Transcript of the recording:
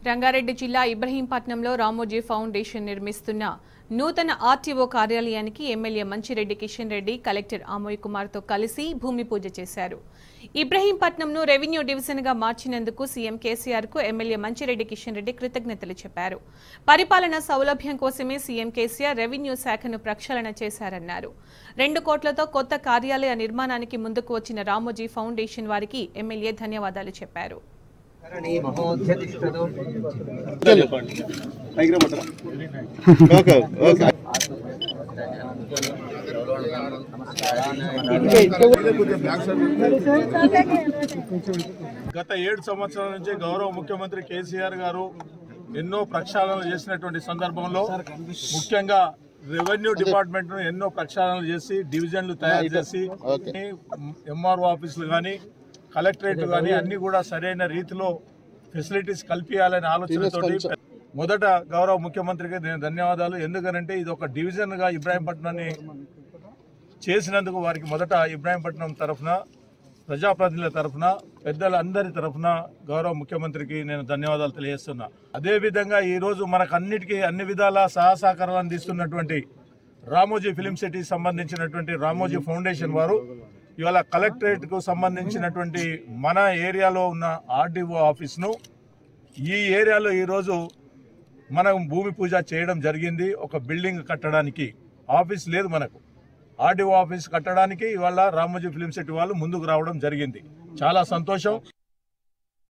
రంగారెడ్డి జిల్లా ఇబ్రహీంపట్నంలో రామోజీ ఫౌండేషన్ నిర్మిస్తున్న నూతన ఆర్టీఓ కార్యాలయానికి ఎమ్మెల్యే మంచిరెడ్డి కిషన్ రెడ్డి కలెక్టర్ అమోయ్ కుమార్తో కలిసి భూమి పూజ చేశారు ఇబ్రహీంపట్నంను రెవెన్యూ డివిజన్గా మార్చినందుకు సీఎం కేసీఆర్ కు ఎమ్మెల్యే మంచిరెడ్డి కిషన్ రెడ్డి కృతజ్ఞతలు చెప్పారు పరిపాలన సౌలభ్యం కోసమే సీఎం కేసీఆర్ రెవెన్యూ శాఖను ప్రక్షాళన చేశారన్నారు రెండు కోట్లతో కొత్త కార్యాలయ నిర్మాణానికి ముందుకు వచ్చిన రామోజీ ఫౌండేషన్ వారికి ఎమ్మెల్యే ధన్యవాదాలు చెప్పారు కరణీ మహోధ్యతిష్టదు గత ఏడు సంవత్సరాల నుంచి గౌరవ ముఖ్యమంత్రి కేసీఆర్ గారు ఎన్నో ప్రక్షాళనలు చేసినటువంటి సందర్భంలో ముఖ్యంగా రెవెన్యూ డిపార్ట్మెంట్ ను ఎన్నో ప్రక్షాళనలు చేసి డివిజన్లు తయారు చేసి ఎంఆర్ఓ ఆఫీసులు కానీ కలెక్టరేట్ కానీ అన్ని కూడా సరైన రీతిలో ఫెసిలిటీస్ కల్పించాలనే ఆలోచనతోటి మొదట గౌరవ ముఖ్యమంత్రికి నేను ధన్యవాదాలు ఎందుకనంటే ఇది ఒక డివిజన్ గా ఇబ్రాహీంపట్నాన్ని చేసినందుకు వారికి మొదట ఇబ్రాహీంపట్నం తరఫున ప్రజాప్రతినిధుల తరఫున పెద్దలందరి తరఫున గౌరవ ముఖ్యమంత్రికి నేను ధన్యవాదాలు తెలియజేస్తున్నా అదేవిధంగా ఈరోజు మనకు అన్నిటికీ అన్ని విధాల సహాయ సహకారాలు అందిస్తున్నటువంటి రామోజీ ఫిలిం సిటీకి సంబంధించినటువంటి రామోజీ ఫౌండేషన్ వారు ఇవాళ కలెక్టరేట్కు సంబంధించినటువంటి మన ఏరియాలో ఉన్న ఆర్డీఓ ఆఫీస్ను ఈ ఏరియాలో ఈరోజు మనం భూమి పూజ చేయడం జరిగింది ఒక బిల్డింగ్ కట్టడానికి ఆఫీస్ లేదు మనకు ఆర్డీఓ ఆఫీస్ కట్టడానికి ఇవాళ రామోజీ ఫిలిం సిటీ వాళ్ళు ముందుకు రావడం జరిగింది చాలా సంతోషం